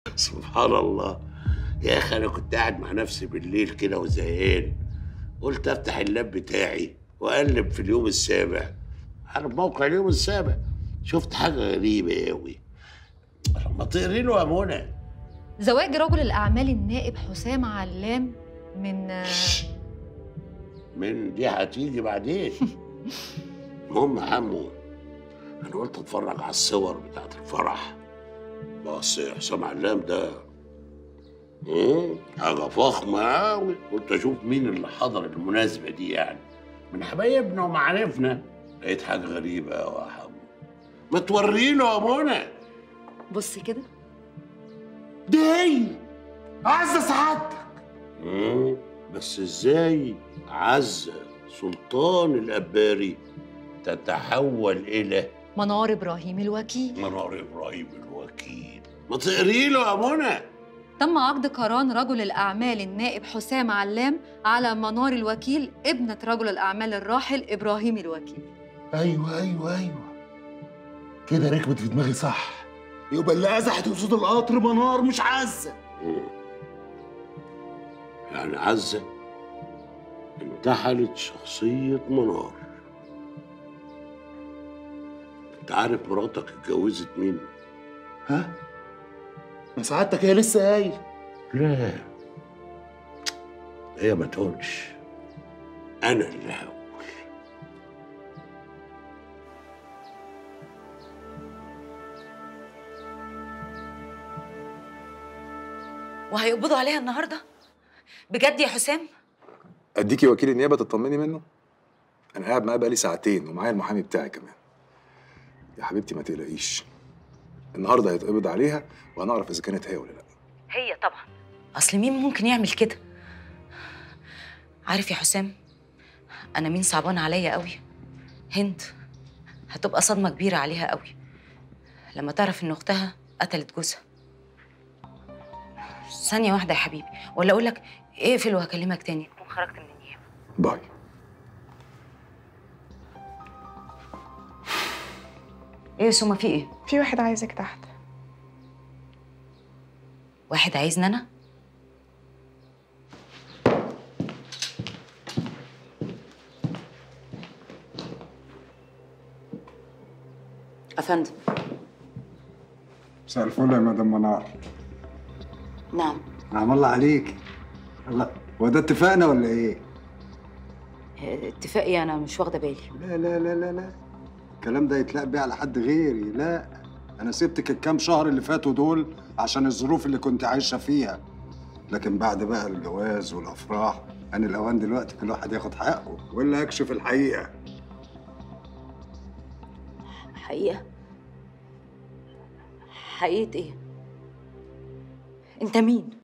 سبحان الله يا اخي انا كنت قاعد مع نفسي بالليل كده وزهقان قلت افتح اللاب بتاعي واقلب في اليوم السابع على موقع اليوم السابع شفت حاجه غريبه قوي ما تقري له يا منى زواج رجل الأعمال النائب حسام علام من من دي هتيجي بعدين المهم يا عمو انا قلت اتفرج على الصور بتاعت الفرح بس حسام علام ده مم، حاجة فخمة أوي قلت أشوف مين اللي حضر المناسبة دي يعني من حبايبنا ومعارفنا لقيت حاجة غريبة أوي يا حمو ما توري له يا منى بص كده دي عزة سعادتك مم، بس ازاي عزة سلطان الأباري تتحول إلى منار إبراهيم الوكيل منار إبراهيم الوكيل ما تقري له يا منى تم عقد قران رجل الأعمال النائب حسام علام على منار الوكيل ابنة رجل الأعمال الراحل إبراهيم الوكيل ايوه ايوه ايوه كده ركبت في دماغي صح يبقى اللي ازحت وصوت القطر منار مش عزه مم. يعني عزة انتحلت شخصية منار انت عارف مراتك اتجوزت مين؟ ها ما سعادتك هي لسه قايل لا هي ما تقولش انا اللي هقول وهيقبضوا عليها النهارده بجد يا حسام اديكي وكيل النيابه تطمني منه انا قاعد معاه بقالي ساعتين ومعايا المحامي بتاعي كمان يا حبيبتي ما تقلقيش النهارده هيتقبض عليها وهنعرف اذا كانت هي ولا لا هي طبعا اصل مين ممكن يعمل كده عارف يا حسام انا مين صعبان عليا قوي هند هتبقى صدمه كبيره عليها قوي لما تعرف ان اختها قتلت جوزها ثانيه واحده يا حبيبي ولا اقول لك اقفل وهكلمك تاني تكون خرجت من النيابه باي ايه يا سوما في ايه في واحد عايزك تحت واحد عايزني انا افندم مساء الفل يا مدام منار نعم نعم الله عليك الله هو ده اتفقنا ولا ايه؟ اتفاقي انا مش واخده بالي لا لا لا لا لا الكلام ده يتلاق بيه على حد غيري لا انا سبتك الكام شهر اللي فاتوا دول عشان الظروف اللي كنت عايشه فيها لكن بعد بقى الجواز والافراح انا الاوان دلوقتي كل واحد ياخد حقه ولا اكشف الحقيقه حقيقه حقيقه ايه انت مين